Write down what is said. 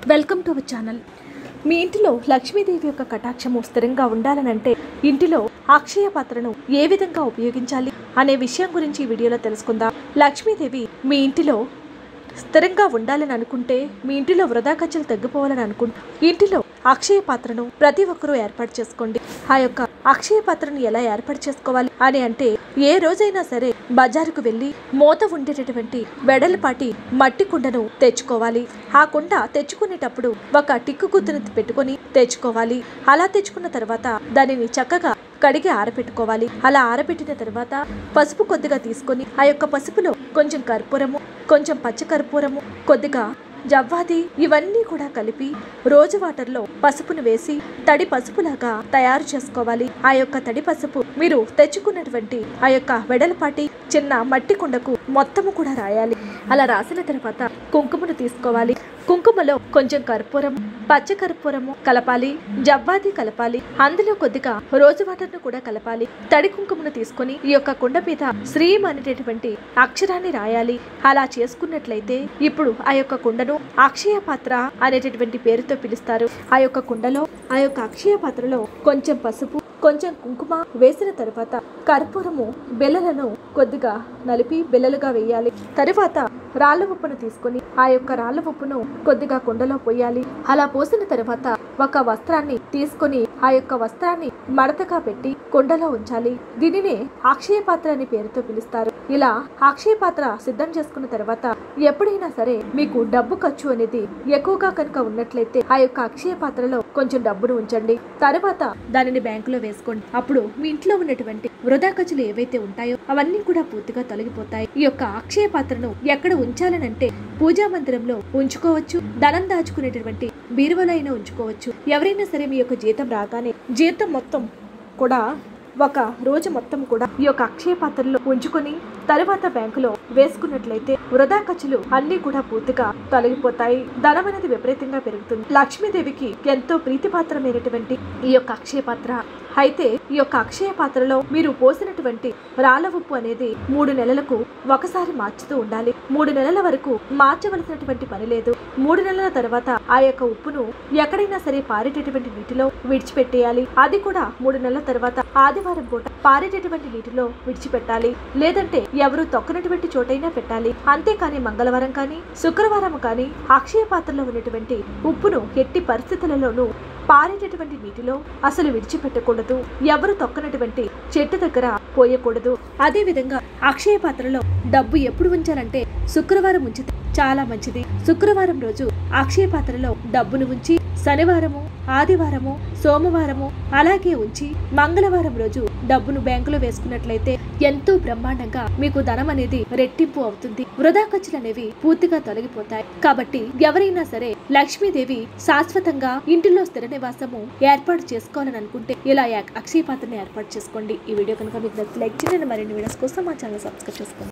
welcome to our channel మీ ఇంటిలో లక్ష్మీదేవి యొక్క కటాక్షము స్థిరంగా ఉండాలనంటే ఇంటిలో అక్షయ పాత్రను ఏ విధంగా ఉపయోగించాలి అనే విషయం గురించి ఈ వీడియోలో తెలుసుకుందాం లక్ష్మీదేవి మీ ఇంటిలో స్థిరంగా ఉండాలని అనుకుంటే మీ ఇంటిలో వృధా ఖర్చులు తగ్గిపోవాలని అనుకుంటే ఇంటిలో అక్షయ పాత్రను ప్రతి ఒక్కరూ ఏర్పాటు చేసుకోండి ఆ యొక్క అక్షయ పాత్రను ఎలా ఏర్పాటు చేసుకోవాలి అని అంటే ఏ రోజైనా సరే బజారుకు వెళ్ళి మూత ఉండేటటువంటి వెడలపాటి మట్టి కుండను తెచ్చుకోవాలి ఆ కుండ తెచ్చుకునేటప్పుడు ఒక టిక్కు గుర్తును పెట్టుకొని తెచ్చుకోవాలి అలా తెచ్చుకున్న తర్వాత దానిని చక్కగా కడిగి ఆరబెట్టుకోవాలి అలా ఆరబెట్టిన తర్వాత పసుపు కొద్దిగా తీసుకొని ఆ యొక్క పసుపులో కొంచెం కర్పూరము కొంచెం పచ్చ కర్పూరము కొద్దిగా జవ్వాది ఇవన్నీ కూడా కలిపి రోజు వాటర్లో పసుపును వేసి తడి పసుపులాగా తయారు చేసుకోవాలి ఆ యొక్క తడి పసుపు మీరు తెచ్చుకున్నటువంటి ఆ యొక్క వెడలపాటి చిన్న మట్టి కుండకు మొత్తము కూడా రాయాలి అలా రాసిన తర్వాత కుంకుమను తీసుకోవాలి కుంకుమలో కొంచెం కర్పూరం పచ్చ కర్పూరము కలపాలి జవ్వాది కలపాలి అందులో కొద్దిగా రోజు వాటర్ను కూడా కలపాలి తడి కుంకుమను తీసుకొని ఈ యొక్క కుండ మీద శ్రీం అనేటటువంటి అక్షరాన్ని రాయాలి అలా చేసుకున్నట్లయితే ఇప్పుడు ఆ యొక్క కుండను అక్షయ పాత్ర అనేటటువంటి పేరుతో పిలుస్తారు ఆ యొక్క కుండలో ఆ యొక్క అక్షయ పాత్రలో కొంచెం పసుపు కొంచెం కుంకుమ వేసిన తర్వాత కర్పూరము బెల్లలను కొద్దిగా నలిపి బెల్లలుగా వేయాలి తరువాత రాళ్ళ ఉప్పును తీసుకొని ఆ యొక్క రాళ్ళ ఉప్పును కొద్దిగా కుండలో పోయాలి అలా పోసిన తర్వాత ఒక వస్త్రాన్ని తీసుకొని ఆ యొక్క వస్త్రాన్ని మడతగా పెట్టి కుండలో ఉంచాలి దీనినే అక్షయ పాత్ర అనే పేరుతో పిలుస్తారు ఇలా అక్షయ పాత్ర సిద్ధం చేసుకున్న తర్వాత ఎప్పుడైనా సరే మీకు డబ్బు ఖర్చు అనేది ఎక్కువగా కనుక ఉన్నట్లయితే ఆ యొక్క అక్షయ పాత్రలో కొంచెం డబ్బును ఉంచండి తర్వాత దానిని బ్యాంకులో వేసుకోండి అప్పుడు మీ ఇంట్లో ఉన్నటువంటి వృధా ఖర్చులు ఏవైతే ఉంటాయో అవన్నీ కూడా పూర్తిగా తొలగిపోతాయి ఈ యొక్క అక్షయ పాత్రను ఎక్కడ ఉంచాలనంటే పూజా మందిరంలో ఉంచుకోవచ్చు ధనం దాచుకునేటటువంటి బీరువలో అయినా ఉంచుకోవచ్చు ఎవరైనా సరే మీ యొక్క జీతం రాగానే జీతం మొత్తం కూడా ఒక రోజు మొత్తం కూడా ఈ యొక్క అక్షయ పాత్రలో ఉంచుకొని తరువాత బ్యాంకులో వేసుకున్నట్లయితే వృధా ఖర్చులు అన్ని కూడా పూర్తిగా తొలగిపోతాయి ధనం అనేది విపరీతంగా పెరుగుతుంది లక్ష్మీదేవికి ఎంతో ప్రీతిపాత్రమైనటువంటి ఈ యొక్క అక్షయ పాత్ర అయితే ఈ యొక్క అక్షయ పాత్రలో మీరు పోసినటువంటి రాళ్ళ ఉప్పు అనేది మూడు నెలలకు ఒకసారి మార్చుతూ ఉండాలి మూడు నెలల వరకు మార్చవలసినటువంటి పని లేదు మూడు నెలల తర్వాత ఆ యొక్క ఉప్పును ఎక్కడైనా సరే పారేటటువంటి నీటిలో విడిచిపెట్టేయాలి అది కూడా మూడు నెలల తర్వాత ఆదివారం పూట పారేటటువంటి నీటిలో విడిచిపెట్టాలి లేదంటే ఎవరు తొక్కనటువంటి చోటైనా పెట్టాలి అంతేకాని మంగళవారం కానీ శుక్రవారం కానీ అక్షయ పాత్రలో ఉన్నటువంటి ఉప్పును ఎట్టి పరిస్థితులలోనూ పారేటటువంటి నీటిలో అసలు విడిచిపెట్టకూడదు ఎవరు తొక్కనటువంటి చెట్టు దగ్గర పోయకూడదు అదే విధంగా అక్షయ పాత్రలో డబ్బు ఎప్పుడు ఉంచాలంటే శుక్రవారం ఉంచితే చాలా మంచిది శుక్రవారం రోజు అక్షయ పాత్రలో డబ్బును ఉంచి శనివారము ఆదివారము సోమవారము అలాగే ఉంచి మంగళవారం రోజు డబ్బును బ్యాంకులో వేసుకున్నట్లయితే ఎంతో బ్రహ్మాండంగా మీకు ధనం అనేది రెట్టింపు అవుతుంది వృధా ఖర్చులు అనేవి పూర్తిగా తొలగిపోతాయి కాబట్టి ఎవరైనా సరే లక్ష్మీదేవి శాశ్వతంగా ఇంటిలో స్థిర నివాసము ఏర్పాటు చేసుకోవాలని అనుకుంటే ఇలా యా- అక్షయ పాత్రని ఏర్పాటు చేసుకోండి ఈ వీడియో కనుక మీకు నచ్చితే లైక్ చేయండి మరిన్ని వీడియోస్ కోసం మా ఛానల్ సబ్స్క్రైబ్ చేసుకోండి